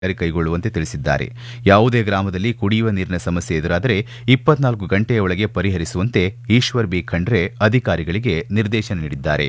ಕೈಗೊಳ್ಳುವಂತೆ ತಿಳಿಸಿದ್ದಾರೆ ಯಾವುದೇ ಗ್ರಾಮದಲ್ಲಿ ಕುಡಿಯುವ ನೀರಿನ ಸಮಸ್ಯೆ ಎದುರಾದರೆ ಇಪ್ಪತ್ನಾಲ್ಕು ಗಂಟೆಯ ಒಳಗೆ ಪರಿಹರಿಸುವಂತೆ ಈಶ್ವರ್ ಬಿ ಖಂಡ್ರೆ ಅಧಿಕಾರಿಗಳಿಗೆ ನಿರ್ದೇಶನ ನೀಡಿದ್ದಾರೆ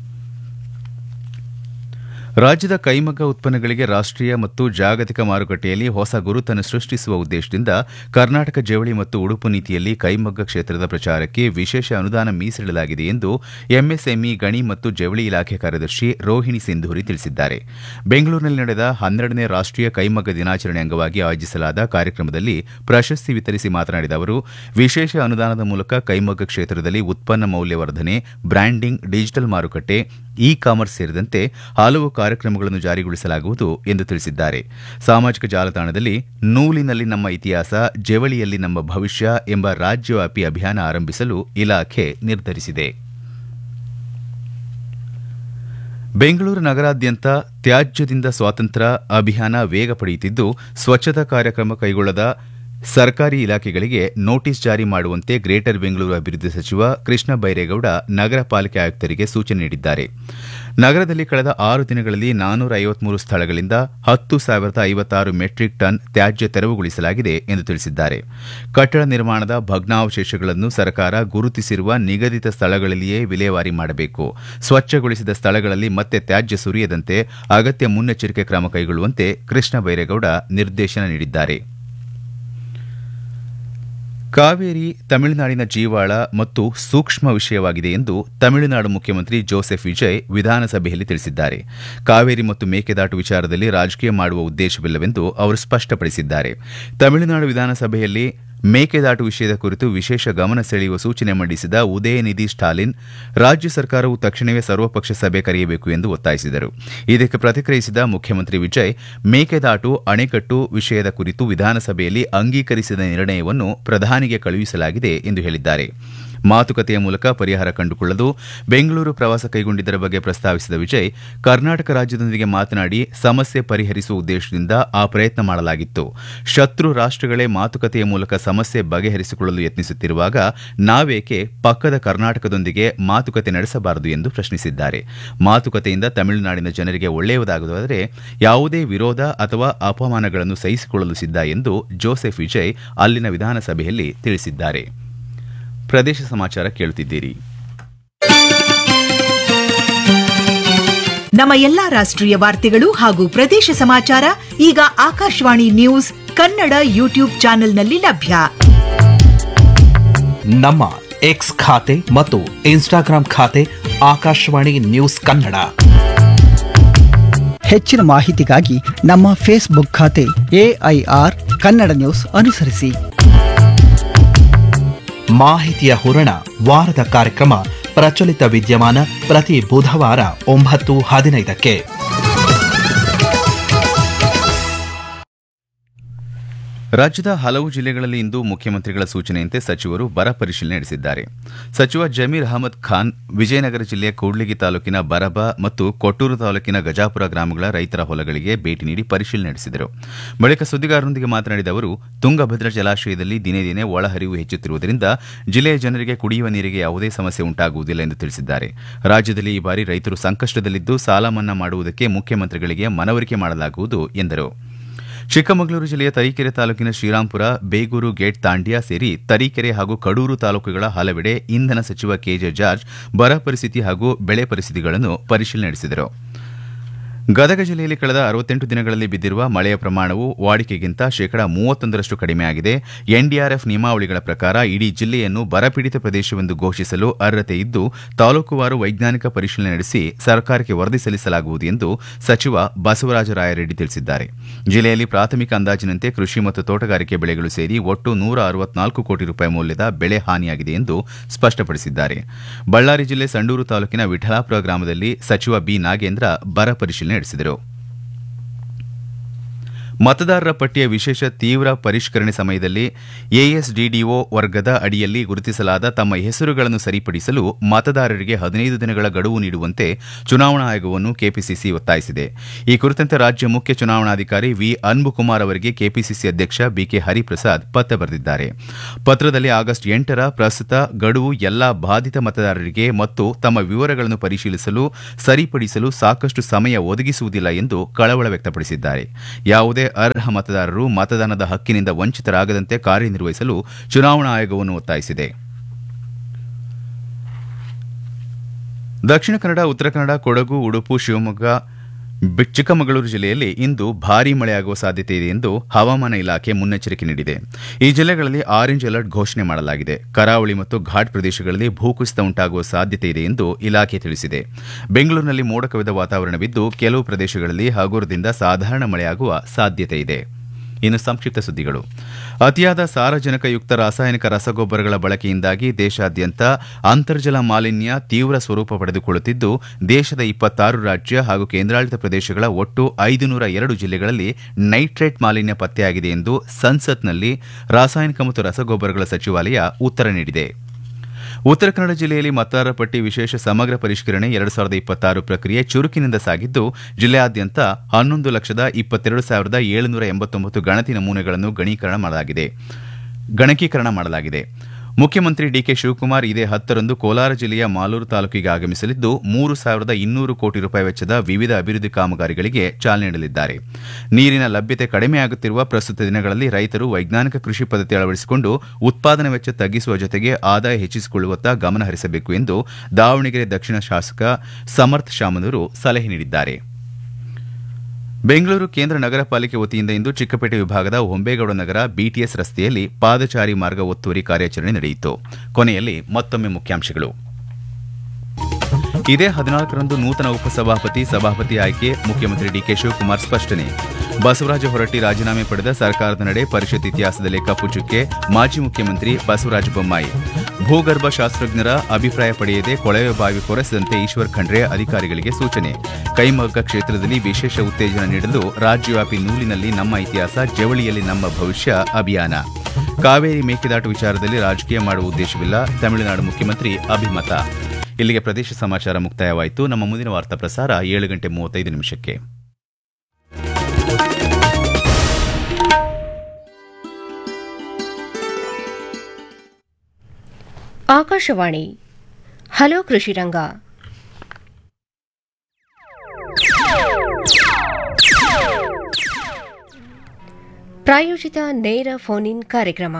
ರಾಜ್ಯದ ಕೈಮಗ್ಗ ಉತ್ಪನ್ನಗಳಿಗೆ ರಾಷ್ಟೀಯ ಮತ್ತು ಜಾಗತಿಕ ಮಾರುಕಟ್ಟೆಯಲ್ಲಿ ಹೊಸ ಗುರುತನ್ನು ಸೃಷ್ಟಿಸುವ ಉದ್ದೇಶದಿಂದ ಕರ್ನಾಟಕ ಜವಳಿ ಮತ್ತು ಉಡುಪು ನೀತಿಯಲ್ಲಿ ಕೈಮಗ್ಗ ಕ್ಷೇತ್ರದ ಪ್ರಚಾರಕ್ಕೆ ವಿಶೇಷ ಅನುದಾನ ಮೀಸಲಿಡಲಾಗಿದೆ ಎಂದು ಎಂಎಸ್ಎಂಇ ಗಣಿ ಮತ್ತು ಜವಳಿ ಇಲಾಖೆ ಕಾರ್ಯದರ್ಶಿ ರೋಹಿಣಿ ಸಿಂಧೂರಿ ತಿಳಿಸಿದ್ದಾರೆ ಬೆಂಗಳೂರಿನಲ್ಲಿ ನಡೆದ ಹನ್ನೆರಡನೇ ರಾಷ್ಟೀಯ ಕೈಮಗ್ಗ ದಿನಾಚರಣೆ ಅಂಗವಾಗಿ ಆಯೋಜಿಸಲಾದ ಕಾರ್ಯಕ್ರಮದಲ್ಲಿ ಪ್ರಶಸ್ತಿ ವಿತರಿಸಿ ಮಾತನಾಡಿದ ಅವರು ವಿಶೇಷ ಅನುದಾನದ ಮೂಲಕ ಕೈಮಗ್ಗ ಕ್ಷೇತ್ರದಲ್ಲಿ ಉತ್ಪನ್ನ ಮೌಲ್ಯವರ್ಧನೆ ಬ್ರ್ಯಾಂಡಿಂಗ್ ಡಿಜಿಟಲ್ ಮಾರುಕಟ್ಟೆ ಇ ಕಾಮರ್ಸ್ ಸೇರಿದಂತೆ ಹಲವು ಕಾರ್ಯಕ್ರಮಗಳನ್ನು ಜಾರಿಗೊಳಿಸಲಾಗುವುದು ಎಂದು ತಿಳಿಸಿದ್ದಾರೆ ಸಾಮಾಜಿಕ ಜಾಲತಾಣದಲ್ಲಿ ನೂಲಿನಲ್ಲಿ ನಮ್ಮ ಇತಿಹಾಸ ಜವಳಿಯಲ್ಲಿ ನಮ್ಮ ಭವಿಷ್ಯ ಎಂಬ ರಾಜ್ಯವ್ಯಾಪಿ ಅಭಿಯಾನ ಆರಂಭಿಸಲು ಇಲಾಖೆ ನಿರ್ಧರಿಸಿದೆ ಬೆಂಗಳೂರು ನಗರಾದ್ಯಂತ ತ್ಯಾಜ್ಯದಿಂದ ಸ್ವಾತಂತ್ರ್ಯ ಅಭಿಯಾನ ವೇಗ ಪಡೆಯುತ್ತಿದ್ದು ಸ್ವಚ್ಛತಾ ಕಾರ್ಯಕ್ರಮ ಕೈಗೊಳ್ಳದ ಸರ್ಕಾರಿ ಇಲಾಖೆಗಳಿಗೆ ನೋಟಿಸ್ ಜಾರಿ ಮಾಡುವಂತೆ ಗ್ರೇಟರ್ ಬೆಂಗಳೂರು ಅಭಿವೃದ್ಧಿ ಸಚಿವ ಕೃಷ್ಣ ಬೈರೇಗೌಡ ನಗರ ಪಾಲಿಕೆ ಆಯುಕ್ತರಿಗೆ ಸೂಚನೆ ನೀಡಿದ್ದಾರೆ ನಗರದಲ್ಲಿ ಕಳೆದ ಆರು ದಿನಗಳಲ್ಲಿ ನಾನೂರ ಐವತ್ಮೂರು ಸ್ಥಳಗಳಿಂದ ಹತ್ತು ಸಾವಿರದ ಐವತ್ತಾರು ಮೆಟ್ರಿಕ್ ಟನ್ ತ್ಯಾಜ್ಯ ತೆರವುಗೊಳಿಸಲಾಗಿದೆ ಎಂದು ತಿಳಿಸಿದ್ದಾರೆ ಕಟ್ಟಡ ನಿರ್ಮಾಣದ ಭಗ್ನಾವಶೇಷಗಳನ್ನು ಸರ್ಕಾರ ಗುರುತಿಸಿರುವ ನಿಗದಿತ ಸ್ಥಳಗಳಲ್ಲಿಯೇ ವಿಲೇವಾರಿ ಮಾಡಬೇಕು ಸ್ವಚ್ಛಗೊಳಿಸಿದ ಸ್ಥಳಗಳಲ್ಲಿ ಮತ್ತೆ ತ್ಯಾಜ್ಯ ಸುರಿಯದಂತೆ ಅಗತ್ಯ ಮುನ್ನೆಚ್ಚರಿಕೆ ಕ್ರಮ ಕೈಗೊಳ್ಳುವಂತೆ ಕೃಷ್ಣ ಬೈರೇಗೌಡ ನಿರ್ದೇಶನ ನೀಡಿದ್ದಾರೆ ಕಾವೇರಿ ತಮಿಳುನಾಡಿನ ಜೀವಾಳ ಮತ್ತು ಸೂಕ್ಷ್ಮ ವಿಷಯವಾಗಿದೆ ಎಂದು ತಮಿಳುನಾಡು ಮುಖ್ಯಮಂತ್ರಿ ಜೋಸೆಫ್ ವಿಜಯ್ ವಿಧಾನಸಭೆಯಲ್ಲಿ ತಿಳಿಸಿದ್ದಾರೆ ಕಾವೇರಿ ಮತ್ತು ಮೇಕೆದಾಟು ವಿಚಾರದಲ್ಲಿ ರಾಜಕೀಯ ಮಾಡುವ ಉದ್ದೇಶವಿಲ್ಲವೆಂದು ಅವರು ಸ್ಪಷ್ಟಪಡಿಸಿದ್ದಾರೆ ತಮಿಳುನಾಡು ವಿಧಾನಸಭೆಯಲ್ಲಿ ಮೇಕೆದಾಟು ವಿಷಯದ ಕುರಿತು ವಿಶೇಷ ಗಮನ ಸೆಳೆಯುವ ಸೂಚನೆ ಮಂಡಿಸಿದ ಉದಯನಿಧಿ ಸ್ಟಾಲಿನ್ ರಾಜ್ಯ ಸರ್ಕಾರವು ತಕ್ಷಣವೇ ಸರ್ವಪಕ್ಷ ಸಭೆ ಕರೆಯಬೇಕು ಎಂದು ಒತ್ತಾಯಿಸಿದರು ಇದಕ್ಕೆ ಪ್ರತಿಕ್ರಿಯಿಸಿದ ಮುಖ್ಯಮಂತ್ರಿ ವಿಜಯ್ ಮೇಕೆದಾಟು ಅಣೆಕಟ್ಟು ವಿಷಯದ ಕುರಿತು ವಿಧಾನಸಭೆಯಲ್ಲಿ ಅಂಗೀಕರಿಸಿದ ನಿರ್ಣಯವನ್ನು ಪ್ರಧಾನಿಗೆ ಕಳುಹಿಸಲಾಗಿದೆ ಎಂದು ಹೇಳಿದ್ದಾರೆ ಮಾತುಕತೆಯ ಮೂಲಕ ಪರಿಹಾರ ಕಂಡುಕೊಳ್ಳಲು ಬೆಂಗಳೂರು ಪ್ರವಾಸ ಕೈಗೊಂಡಿದ್ದರ ಬಗ್ಗೆ ಪ್ರಸ್ತಾವಿಸಿದ ವಿಜಯ್ ಕರ್ನಾಟಕ ರಾಜ್ಯದೊಂದಿಗೆ ಮಾತನಾಡಿ ಸಮಸ್ಯೆ ಪರಿಹರಿಸುವ ಉದ್ದೇಶದಿಂದ ಆ ಪ್ರಯತ್ನ ಮಾಡಲಾಗಿತ್ತು ಶತ್ರು ರಾಷ್ಟಗಳೇ ಮಾತುಕತೆಯ ಮೂಲಕ ಸಮಸ್ಯೆ ಬಗೆಹರಿಸಿಕೊಳ್ಳಲು ಯತ್ನಿಸುತ್ತಿರುವಾಗ ನಾವೇಕೆ ಪಕ್ಕದ ಕರ್ನಾಟಕದೊಂದಿಗೆ ಮಾತುಕತೆ ನಡೆಸಬಾರದು ಎಂದು ಪ್ರಶ್ನಿಸಿದ್ದಾರೆ ಮಾತುಕತೆಯಿಂದ ತಮಿಳುನಾಡಿನ ಜನರಿಗೆ ಒಳ್ಳೆಯದಾಗುವುದಾದರೆ ಯಾವುದೇ ವಿರೋಧ ಅಥವಾ ಅಪಮಾನಗಳನ್ನು ಸಹಿಸಿಕೊಳ್ಳಲು ಸಿದ್ಧ ಎಂದು ಜೋಸೆಫ್ ವಿಜಯ್ ಅಲ್ಲಿನ ವಿಧಾನಸಭೆಯಲ್ಲಿ ತಿಳಿಸಿದ್ದಾರೆ ಪ್ರದೇಶ ಸಮಾಚಾರ ಕೇಳುತ್ತಿದ್ದೀರಿ ನಮ್ಮ ಎಲ್ಲಾ ರಾಷ್ಟ್ರೀಯ ವಾರ್ತೆಗಳು ಹಾಗೂ ಪ್ರದೇಶ ಸಮಾಚಾರ ಈಗ ಆಕಾಶವಾಣಿ ನ್ಯೂಸ್ ಕನ್ನಡ ಯೂಟ್ಯೂಬ್ ಚಾನೆಲ್ನಲ್ಲಿ ಲಭ್ಯ ನಮ್ಮ ಎಕ್ಸ್ ಖಾತೆ ಮತ್ತು ಇನ್ಸ್ಟಾಗ್ರಾಂ ಖಾತೆ ಆಕಾಶವಾಣಿ ನ್ಯೂಸ್ ಕನ್ನಡ ಹೆಚ್ಚಿನ ಮಾಹಿತಿಗಾಗಿ ನಮ್ಮ ಫೇಸ್ಬುಕ್ ಖಾತೆ ಎಐಆರ್ ಕನ್ನಡ ನ್ಯೂಸ್ ಅನುಸರಿಸಿ ಮಾಹಿತಿಯ ಹೂರಣ ವಾರದ ಕಾರ್ಯಕ್ರಮ ಪ್ರಚಲಿತ ವಿದ್ಯಮಾನ ಪ್ರತಿ ಬುಧವಾರ ಒಂಬತ್ತು ಹದಿನೈದಕ್ಕೆ ರಾಜ್ಯದ ಹಲವು ಜಿಲ್ಲೆಗಳಲ್ಲಿ ಇಂದು ಮುಖ್ಯಮಂತ್ರಿಗಳ ಸೂಚನೆಯಂತೆ ಸಚಿವರು ಬರ ಪರಿಶೀಲನೆ ನಡೆಸಿದ್ದಾರೆ ಸಚಿವ ಜಮೀರ್ ಅಹಮದ್ ಖಾನ್ ವಿಜಯನಗರ ಜಿಲ್ಲೆಯ ಕೂಡ್ಲಿಗಿ ತಾಲೂಕಿನ ಬರಬ ಮತ್ತು ಕೊಟ್ಟೂರು ತಾಲೂಕಿನ ಗಜಾಪುರ ಗ್ರಾಮಗಳ ರೈತರ ಹೊಲಗಳಿಗೆ ಭೇಟಿ ನೀಡಿ ಪರಿಶೀಲನೆ ನಡೆಸಿದರು ಬಳಿಕ ಸುದ್ದಿಗಾರರೊಂದಿಗೆ ಮಾತನಾಡಿದ ಅವರು ತುಂಗಭದ್ರಾ ಜಲಾಶಯದಲ್ಲಿ ದಿನೇ ದಿನೇ ಒಳಹರಿವು ಹೆಚ್ಚುತ್ತಿರುವುದರಿಂದ ಜಿಲ್ಲೆಯ ಜನರಿಗೆ ಕುಡಿಯುವ ನೀರಿಗೆ ಯಾವುದೇ ಸಮಸ್ಯೆ ಉಂಟಾಗುವುದಿಲ್ಲ ಎಂದು ತಿಳಿಸಿದ್ದಾರೆ ರಾಜ್ಯದಲ್ಲಿ ಈ ಬಾರಿ ರೈತರು ಸಂಕಷ್ಟದಲ್ಲಿದ್ದು ಸಾಲ ಮನ್ನಾ ಮಾಡುವುದಕ್ಕೆ ಮುಖ್ಯಮಂತ್ರಿಗಳಿಗೆ ಮನವರಿಕೆ ಮಾಡಲಾಗುವುದು ಎಂದರು ಚಿಕ್ಕಮಗಳೂರು ಜಿಲ್ಲೆಯ ತರೀಕೆರೆ ತಾಲೂಕಿನ ಶ್ರೀರಾಂಪುರ ಬೇಗೂರು ಗೇಟ್ ತಾಂಡ್ಯ ಸೇರಿ ತರೀಕೆರೆ ಹಾಗೂ ಕಡೂರು ತಾಲೂಕುಗಳ ಹಲವೆಡೆ ಇಂಧನ ಸಚಿವ ಕೆಜೆ ಜಾರ್ಜ್ ಬರ ಪರಿಸ್ಥಿತಿ ಹಾಗೂ ಬೆಳೆ ಪರಿಸ್ಥಿತಿಗಳನ್ನು ಪರಿಶೀಲನೆ ನಡೆಸಿದರು ಗದಗ ಜಿಲ್ಲೆಯಲ್ಲಿ ಕಳೆದ ಅರವತ್ತೆಂಟು ದಿನಗಳಲ್ಲಿ ಬಿದ್ದಿರುವ ಮಳೆಯ ಪ್ರಮಾಣವು ವಾಡಿಕೆಗಿಂತ ಶೇಕಡಾ ಮೂವತ್ತೊಂದರಷ್ಟು ಕಡಿಮೆಯಾಗಿದೆ ಎನ್ಡಿಆರ್ಎಫ್ ನಿಯಮಾವಳಿಗಳ ಪ್ರಕಾರ ಇಡೀ ಜಿಲ್ಲೆಯನ್ನು ಬರಪೀಡಿತ ಪ್ರದೇಶವೆಂದು ಘೋಷಿಸಲು ಅರ್ಹತೆ ಇದ್ದು ತಾಲೂಕುವಾರು ವೈಜ್ಞಾನಿಕ ಪರಿಶೀಲನೆ ನಡೆಸಿ ಸರ್ಕಾರಕ್ಕೆ ವರದಿ ಸಲ್ಲಿಸಲಾಗುವುದು ಎಂದು ಸಚಿವ ಬಸವರಾಜ ರಾಯರೆಡ್ಡಿ ತಿಳಿಸಿದ್ದಾರೆ ಜಿಲ್ಲೆಯಲ್ಲಿ ಪ್ರಾಥಮಿಕ ಅಂದಾಜಿನಂತೆ ಕೃಷಿ ಮತ್ತು ತೋಟಗಾರಿಕೆ ಬೆಳೆಗಳು ಸೇರಿ ಒಟ್ಟು ನೂರ ಅರವತ್ನಾಲ್ಕು ಕೋಟಿ ರೂಪಾಯಿ ಮೌಲ್ಯದ ಬೆಳೆ ಹಾನಿಯಾಗಿದೆ ಎಂದು ಸ್ಪಷ್ಟಪಡಿಸಿದ್ದಾರೆ ಬಳ್ಳಾರಿ ಜಿಲ್ಲೆ ಸಂಡೂರು ತಾಲೂಕಿನ ವಿಠಲಾಪುರ ಗ್ರಾಮದಲ್ಲಿ ಸಚಿವ ಬಿ ನಾಗೇಂದ್ರ ಬರ ಪರಿಶೀಲನೆ ನಡೆಸಿದರು ಮತದಾರರ ಪಟ್ಟಿಯ ವಿಶೇಷ ತೀವ್ರ ಪರಿಷ್ಕರಣೆ ಸಮಯದಲ್ಲಿ ಎಎಸ್ಡಿಡಿಒ ವರ್ಗದ ಅಡಿಯಲ್ಲಿ ಗುರುತಿಸಲಾದ ತಮ್ಮ ಹೆಸರುಗಳನ್ನು ಸರಿಪಡಿಸಲು ಮತದಾರರಿಗೆ ಹದಿನೈದು ದಿನಗಳ ಗಡುವು ನೀಡುವಂತೆ ಚುನಾವಣಾ ಆಯೋಗವನ್ನು ಕೆಪಿಸಿಸಿ ಒತ್ತಾಯಿಸಿದೆ ಈ ಕುರಿತಂತೆ ರಾಜ್ಯ ಮುಖ್ಯ ಚುನಾವಣಾಧಿಕಾರಿ ವಿ ಅನ್ಬುಕುಮಾರ್ ಅವರಿಗೆ ಕೆಪಿಸಿಸಿ ಅಧ್ಯಕ್ಷ ಬಿಕೆ ಹರಿಪ್ರಸಾದ್ ಪತ್ರ ಬರೆದಿದ್ದಾರೆ ಪತ್ರದಲ್ಲಿ ಆಗಸ್ಟ್ ಎಂಟರ ಪ್ರಸ್ತುತ ಗಡುವು ಎಲ್ಲಾ ಬಾಧಿತ ಮತದಾರರಿಗೆ ಮತ್ತು ತಮ್ಮ ವಿವರಗಳನ್ನು ಪರಿಶೀಲಿಸಲು ಸರಿಪಡಿಸಲು ಸಾಕಷ್ಟು ಸಮಯ ಒದಗಿಸುವುದಿಲ್ಲ ಎಂದು ಕಳವಳ ವ್ಯಕ್ತಪಡಿಸಿದ್ದಾರೆ ಯಾವುದೇ ಅರ್ಹ ಮತದಾರರು ಮತದಾನದ ಹಕ್ಕಿನಿಂದ ವಂಚಿತರಾಗದಂತೆ ಕಾರ್ಯನಿರ್ವಹಿಸಲು ಚುನಾವಣಾ ಆಯೋಗವನ್ನು ಒತ್ತಾಯಿಸಿದೆ ದಕ್ಷಿಣ ಕನ್ನಡ ಉತ್ತರ ಕನ್ನಡ ಕೊಡಗು ಉಡುಪು ಶಿವಮೊಗ್ಗ ಬಿ- ಚಿಕ್ಕಮಗಳೂರು ಜಿಲ್ಲೆಯಲ್ಲಿ ಇಂದು ಭಾರೀ ಮಳೆಯಾಗುವ ಸಾಧ್ಯತೆ ಇದೆ ಎಂದು ಹವಾಮಾನ ಇಲಾಖೆ ಮುನ್ನೆಚ್ಚರಿಕೆ ನೀಡಿದೆ ಈ ಜಿಲ್ಲೆಗಳಲ್ಲಿ ಆರೆಂಜ್ ಅಲರ್ಟ್ ಘೋಷಣೆ ಮಾಡಲಾಗಿದೆ ಕರಾವಳಿ ಮತ್ತು ಘಾಟ್ ಪ್ರದೇಶಗಳಲ್ಲಿ ಭೂಕುಸಿತ ಉಂಟಾಗುವ ಸಾಧ್ಯತೆ ಇದೆ ಎಂದು ಇಲಾಖೆ ತಿಳಿಸಿದೆ ಬೆಂಗಳೂರಿನಲ್ಲಿ ಮೋಡ ಕವಿದ ವಾತಾವರಣವಿದ್ದು ಕೆಲವು ಪ್ರದೇಶಗಳಲ್ಲಿ ಹಗುರದಿಂದ ಸಾಧಾರಣ ಮಳೆಯಾಗುವ ಸಾಧ್ಯತೆ ಇದೆ ಇನ್ನು ಸಂಕ್ಷಿಪ್ತ ಸುದ್ದಿಗಳು ಅತಿಯಾದ ಸಾರಜನಕಯುಕ್ತ ರಾಸಾಯನಿಕ ರಸಗೊಬ್ಬರಗಳ ಬಳಕೆಯಿಂದಾಗಿ ದೇಶಾದ್ಯಂತ ಅಂತರ್ಜಲ ಮಾಲಿನ್ಯ ತೀವ್ರ ಸ್ವರೂಪ ಪಡೆದುಕೊಳ್ಳುತ್ತಿದ್ದು ದೇಶದ ಇಪ್ಪತ್ತಾರು ರಾಜ್ಯ ಹಾಗೂ ಕೇಂದ್ರಾಡಳಿತ ಪ್ರದೇಶಗಳ ಒಟ್ಟು ಐದುನೂರ ಎರಡು ಜಿಲ್ಲೆಗಳಲ್ಲಿ ನೈಟ್ರೇಟ್ ಮಾಲಿನ್ಯ ಪತ್ತೆಯಾಗಿದೆ ಎಂದು ಸಂಸತ್ನಲ್ಲಿ ರಾಸಾಯನಿಕ ಮತ್ತು ರಸಗೊಬ್ಬರಗಳ ಸಚಿವಾಲಯ ಉತ್ತರ ನೀಡಿದೆ ಉತ್ತರ ಕನ್ನಡ ಜಿಲ್ಲೆಯಲ್ಲಿ ಮತದಾರರ ಪಟ್ಟಿ ವಿಶೇಷ ಸಮಗ್ರ ಪರಿಷ್ಕರಣೆ ಎರಡು ಸಾವಿರದ ಇಪ್ಪತ್ತಾರು ಪ್ರಕ್ರಿಯೆ ಚುರುಕಿನಿಂದ ಸಾಗಿದ್ದು ಜಿಲ್ಲೆಯಾದ್ಯಂತ ಹನ್ನೊಂದು ಲಕ್ಷದ ಇಪ್ಪತ್ತೆರಡು ಸಾವಿರದ ಏಳುನೂರ ಎಂಬತ್ತೊಂಬತ್ತು ಗಣತಿ ನಮೂನೆಗಳನ್ನು ಗಣೀಕರಣ ಮಾಡಲಾಗಿದೆ ಗಣಕೀಕರಣ ಮಾಡಲಾಗಿದೆ ಮುಖ್ಯಮಂತ್ರಿ ಡಿಕೆ ಶಿವಕುಮಾರ್ ಇದೇ ಹತ್ತರಂದು ಕೋಲಾರ ಜಿಲ್ಲೆಯ ಮಾಲೂರು ತಾಲೂಕಿಗೆ ಆಗಮಿಸಲಿದ್ದು ಮೂರು ಸಾವಿರದ ಇನ್ನೂರು ಕೋಟಿ ರೂಪಾಯಿ ವೆಚ್ಚದ ವಿವಿಧ ಅಭಿವೃದ್ಧಿ ಕಾಮಗಾರಿಗಳಿಗೆ ಚಾಲನೆ ನೀಡಲಿದ್ದಾರೆ ನೀರಿನ ಲಭ್ಯತೆ ಕಡಿಮೆಯಾಗುತ್ತಿರುವ ಪ್ರಸ್ತುತ ದಿನಗಳಲ್ಲಿ ರೈತರು ವೈಜ್ಞಾನಿಕ ಕೃಷಿ ಪದ್ಧತಿ ಅಳವಡಿಸಿಕೊಂಡು ಉತ್ಪಾದನಾ ವೆಚ್ಚ ತಗ್ಗಿಸುವ ಜೊತೆಗೆ ಆದಾಯ ಹೆಚ್ಚಿಸಿಕೊಳ್ಳುವತ್ತ ಗಮನ ಹರಿಸಬೇಕು ಎಂದು ದಾವಣಗೆರೆ ದಕ್ಷಿಣ ಶಾಸಕ ಸಮರ್ಥ್ ಶಾಮನೂರು ಸಲಹೆ ನೀಡಿದ್ದಾರೆ ಬೆಂಗಳೂರು ಕೇಂದ್ರ ನಗರ ಪಾಲಿಕೆ ವತಿಯಿಂದ ಇಂದು ಚಿಕ್ಕಪೇಟೆ ವಿಭಾಗದ ಹೊಂಬೇಗೌಡ ನಗರ ಬಿಟಿಎಸ್ ರಸ್ತೆಯಲ್ಲಿ ಪಾದಚಾರಿ ಮಾರ್ಗ ಒತ್ತುವರಿ ಕಾರ್ಯಾಚರಣೆ ನಡೆಯಿತು ಕೊನೆಯಲ್ಲಿ ಮತ್ತೊಮ್ಮೆ ಮುಖ್ಯಾಂಶಗಳು ಇದೇ ಹದಿನಾಲ್ಕರಂದು ನೂತನ ಉಪಸಭಾಪತಿ ಸಭಾಪತಿ ಆಯ್ಕೆ ಮುಖ್ಯಮಂತ್ರಿ ಡಿಕೆ ಶಿವಕುಮಾರ್ ಸ್ಪಷ್ಟನೆ ಬಸವರಾಜ ಹೊರಟ್ಟಿ ರಾಜೀನಾಮೆ ಪಡೆದ ಸರ್ಕಾರದ ನಡೆ ಪರಿಷತ್ ಇತಿಹಾಸದಲ್ಲಿ ಕಪ್ಪು ಚುಕ್ಕೆ ಮಾಜಿ ಮುಖ್ಯಮಂತ್ರಿ ಬಸವರಾಜ ಬೊಮ್ಮಾಯಿ ಭೂಗರ್ಭ ಶಾಸ್ತ್ರಜ್ಞರ ಅಭಿಪ್ರಾಯ ಪಡೆಯದೆ ಕೊಳವೆ ಬಾವಿ ಕೊರೆಸದಂತೆ ಈಶ್ವರ್ ಖಂಡ್ರೆ ಅಧಿಕಾರಿಗಳಿಗೆ ಸೂಚನೆ ಕೈಮಗ್ಗ ಕ್ಷೇತ್ರದಲ್ಲಿ ವಿಶೇಷ ಉತ್ತೇಜನ ನೀಡಲು ರಾಜ್ಯವ್ಯಾಪಿ ನೂಲಿನಲ್ಲಿ ನಮ್ಮ ಇತಿಹಾಸ ಜವಳಿಯಲ್ಲಿ ನಮ್ಮ ಭವಿಷ್ಯ ಅಭಿಯಾನ ಕಾವೇರಿ ಮೇಕೆದಾಟು ವಿಚಾರದಲ್ಲಿ ರಾಜಕೀಯ ಮಾಡುವ ಉದ್ದೇಶವಿಲ್ಲ ತಮಿಳುನಾಡು ಮುಖ್ಯಮಂತ್ರಿ ಅಭಿಮತ ಇಲ್ಲಿಗೆ ಪ್ರದೇಶ ಸಮಾಚಾರ ಮುಕ್ತಾಯವಾಯಿತು ನಮ್ಮ ಮುಂದಿನ ವಾರ್ತಾ ಪ್ರಸಾರ ಏಳು ಗಂಟೆ ಮೂವತ್ತೈದು ನಿಮಿಷಕ್ಕೆ ಆಕಾಶವಾಣಿ ಹಲೋ ಕೃಷಿರಂಗ ಪ್ರಾಯೋಜಿತ ನೇರ ಫೋನ್ ಇನ್ ಕಾರ್ಯಕ್ರಮ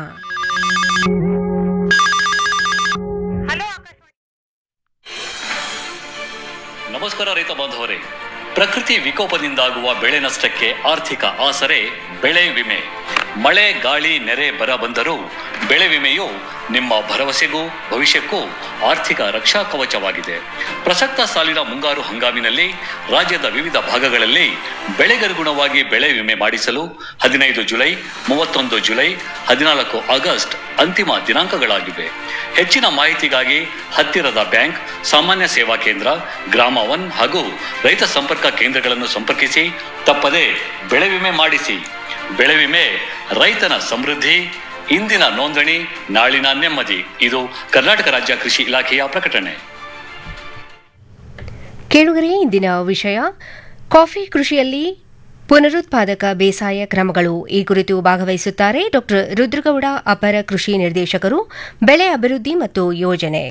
ನಮಸ್ಕಾರ ರೈತ ಬಾಂಧವರೇ ಪ್ರಕೃತಿ ವಿಕೋಪದಿಂದಾಗುವ ಬೆಳೆ ನಷ್ಟಕ್ಕೆ ಆರ್ಥಿಕ ಆಸರೆ ಬೆಳೆ ವಿಮೆ ಮಳೆ ಗಾಳಿ ನೆರೆ ಬರ ಬಂದರೂ ಬೆಳೆ ವಿಮೆಯು ನಿಮ್ಮ ಭರವಸೆಗೂ ಭವಿಷ್ಯಕ್ಕೂ ಆರ್ಥಿಕ ರಕ್ಷಾ ಕವಚವಾಗಿದೆ ಪ್ರಸಕ್ತ ಸಾಲಿನ ಮುಂಗಾರು ಹಂಗಾಮಿನಲ್ಲಿ ರಾಜ್ಯದ ವಿವಿಧ ಭಾಗಗಳಲ್ಲಿ ಬೆಳೆಗನುಗುಣವಾಗಿ ಬೆಳೆ ವಿಮೆ ಮಾಡಿಸಲು ಹದಿನೈದು ಜುಲೈ ಮೂವತ್ತೊಂದು ಜುಲೈ ಹದಿನಾಲ್ಕು ಆಗಸ್ಟ್ ಅಂತಿಮ ದಿನಾಂಕಗಳಾಗಿವೆ ಹೆಚ್ಚಿನ ಮಾಹಿತಿಗಾಗಿ ಹತ್ತಿರದ ಬ್ಯಾಂಕ್ ಸಾಮಾನ್ಯ ಸೇವಾ ಕೇಂದ್ರ ಗ್ರಾಮ ಒನ್ ಹಾಗೂ ರೈತ ಸಂಪರ್ಕ ಕೇಂದ್ರಗಳನ್ನು ಸಂಪರ್ಕಿಸಿ ತಪ್ಪದೆ ಬೆಳೆ ವಿಮೆ ಮಾಡಿಸಿ ಬೆಳೆ ವಿಮೆ ರೈತನ ಸಮೃದ್ಧಿ ಇಂದಿನ ನೋಂದಣಿ ನಾಳಿನ ನೆಮ್ಮದಿ ಇದು ಕರ್ನಾಟಕ ರಾಜ್ಯ ಕೃಷಿ ಇಲಾಖೆಯ ಪ್ರಕಟಣೆ ಕೇಳುಗರೆ ಇಂದಿನ ವಿಷಯ ಕಾಫಿ ಕೃಷಿಯಲ್ಲಿ ಪುನರುತ್ಪಾದಕ ಬೇಸಾಯ ಕ್ರಮಗಳು ಈ ಕುರಿತು ಭಾಗವಹಿಸುತ್ತಾರೆ ಡಾ ರುದ್ರಗೌಡ ಅಪರ ಕೃಷಿ ನಿರ್ದೇಶಕರು ಬೆಳೆ ಅಭಿವೃದ್ಧಿ ಮತ್ತು ಯೋಜನೆ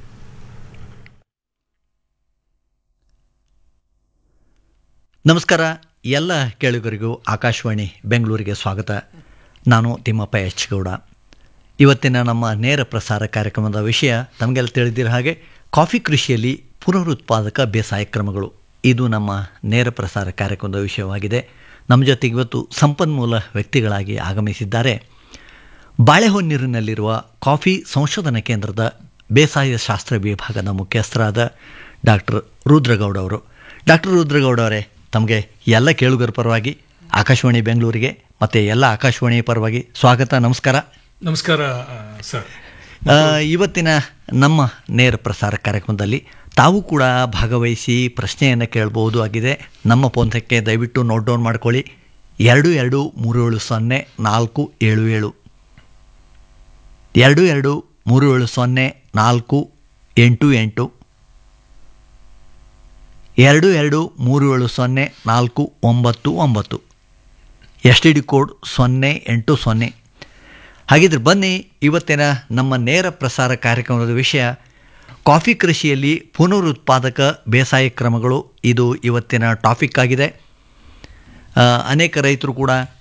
ನಮಸ್ಕಾರ ಎಲ್ಲ ಕೇಳುಗರಿಗೂ ಆಕಾಶವಾಣಿ ಬೆಂಗಳೂರಿಗೆ ಸ್ವಾಗತ ನಾನು ತಿಮ್ಮಪ್ಪ ಎಚ್ ಗೌಡ ಇವತ್ತಿನ ನಮ್ಮ ನೇರ ಪ್ರಸಾರ ಕಾರ್ಯಕ್ರಮದ ವಿಷಯ ತಮಗೆಲ್ಲ ತಿಳಿದಿರೋ ಹಾಗೆ ಕಾಫಿ ಕೃಷಿಯಲ್ಲಿ ಪುನರುತ್ಪಾದಕ ಬೇಸಾಯ ಕ್ರಮಗಳು ಇದು ನಮ್ಮ ನೇರ ಪ್ರಸಾರ ಕಾರ್ಯಕ್ರಮದ ವಿಷಯವಾಗಿದೆ ನಮ್ಮ ಜೊತೆಗೆ ಇವತ್ತು ಸಂಪನ್ಮೂಲ ವ್ಯಕ್ತಿಗಳಾಗಿ ಆಗಮಿಸಿದ್ದಾರೆ ಬಾಳೆಹೊನ್ನೀರಿನಲ್ಲಿರುವ ಕಾಫಿ ಸಂಶೋಧನಾ ಕೇಂದ್ರದ ಬೇಸಾಯ ಶಾಸ್ತ್ರ ವಿಭಾಗದ ಮುಖ್ಯಸ್ಥರಾದ ಡಾಕ್ಟರ್ ರುದ್ರಗೌಡ ಅವರು ಡಾಕ್ಟರ್ ರುದ್ರಗೌಡ ಅವರೇ ತಮಗೆ ಎಲ್ಲ ಕೇಳುಗರ ಪರವಾಗಿ ಆಕಾಶವಾಣಿ ಬೆಂಗಳೂರಿಗೆ ಮತ್ತು ಎಲ್ಲ ಆಕಾಶವಾಣಿ ಪರವಾಗಿ ಸ್ವಾಗತ ನಮಸ್ಕಾರ ನಮಸ್ಕಾರ ಆ, ಸರ್ ಆ, ಇವತ್ತಿನ ನಮ್ಮ ನೇರ ಪ್ರಸಾರ ಕಾರ್ಯಕ್ರಮದಲ್ಲಿ ತಾವು ಕೂಡ ಭಾಗವಹಿಸಿ ಪ್ರಶ್ನೆಯನ್ನು ಕೇಳಬಹುದು ಆಗಿದೆ ನಮ್ಮ ಪೋಂತಕ್ಕೆ ದಯವಿಟ್ಟು ನೋಟ್ ಡೌನ್ ಮಾಡ್ಕೊಳ್ಳಿ ಎರಡು ಎರಡು ಮೂರು ಏಳು ಸೊನ್ನೆ ನಾಲ್ಕು ಏಳು ಏಳು ಎರಡು ಎರಡು ಮೂರು ಏಳು ಸೊನ್ನೆ ನಾಲ್ಕು ಎಂಟು ಎಂಟು ಎರಡು ಎರಡು ಮೂರು ಏಳು ಸೊನ್ನೆ ನಾಲ್ಕು ಒಂಬತ್ತು ಒಂಬತ್ತು ಎಸ್ ಟಿ ಡಿ ಕೋಡ್ ಸೊನ್ನೆ ಎಂಟು ಸೊನ್ನೆ ಹಾಗಿದ್ರೆ ಬನ್ನಿ ಇವತ್ತಿನ ನಮ್ಮ ನೇರ ಪ್ರಸಾರ ಕಾರ್ಯಕ್ರಮದ ವಿಷಯ ಕಾಫಿ ಕೃಷಿಯಲ್ಲಿ ಪುನರುತ್ಪಾದಕ ಬೇಸಾಯ ಕ್ರಮಗಳು ಇದು ಇವತ್ತಿನ ಟಾಪಿಕ್ ಆಗಿದೆ ಆ, ಅನೇಕ ರೈತರು ಕೂಡ